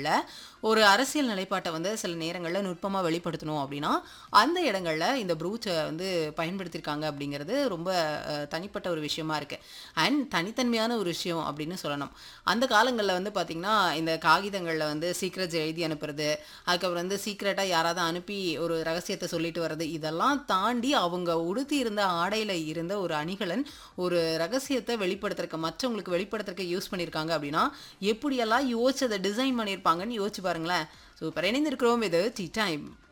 இடங்கள்ல ஒரு அரசியல் நிலைப்பாட்டை வந்து சில நேரங்கள்ல நுட்பமா வெளிப்படுத்தணும் அப்படின்னா, அந்த இடங்கள்ல இந்த ப்ரூச்ச வந்து பயன்படுத்தியிருக்காங்க அப்படிங்கிறது ரொம்ப அ தனிப்பட்ட ஒரு விஷயமா இருக்கு. அண்ட் தனித்தன்மையான ஒரு விஷயம் அப்படின்னு சொல்லணும். அந்த காலங்கள்ல வந்து பார்த்தீங்கன்னா, இந்த காகிதங்கள்ல வந்து சீக்ரெட்ஸ் எழுதி அனுப்புறது, அதுக்கப்புறம் வந்து சீக்ரெட்டா யாராவது அனுப்பி ஒரு ரகசியத்த சொல்லிட்டு வர்றது, இதெல்லாம் தாண்டி அவங்க உடுத்தி இருந்த ஆடையில இருந்த ஒரு அணிகலன், ஒரு ரகசியத்த வெளிப்படுத்துறக்கு மற்றவங்களுக்கு வெளிப்படுத்துறக்கு யூஸ் பண்ணியிருக்காங்க அப்படின்னா, எப்படியெல்லாம் யோசிச்சு அத டிசைன் பண்ணியிருப்பாங்கன்னு யோசிச்சு பாருங்களேன். சூப்பர் இணைந்திருக்கிறோம் இது டீ டைம்.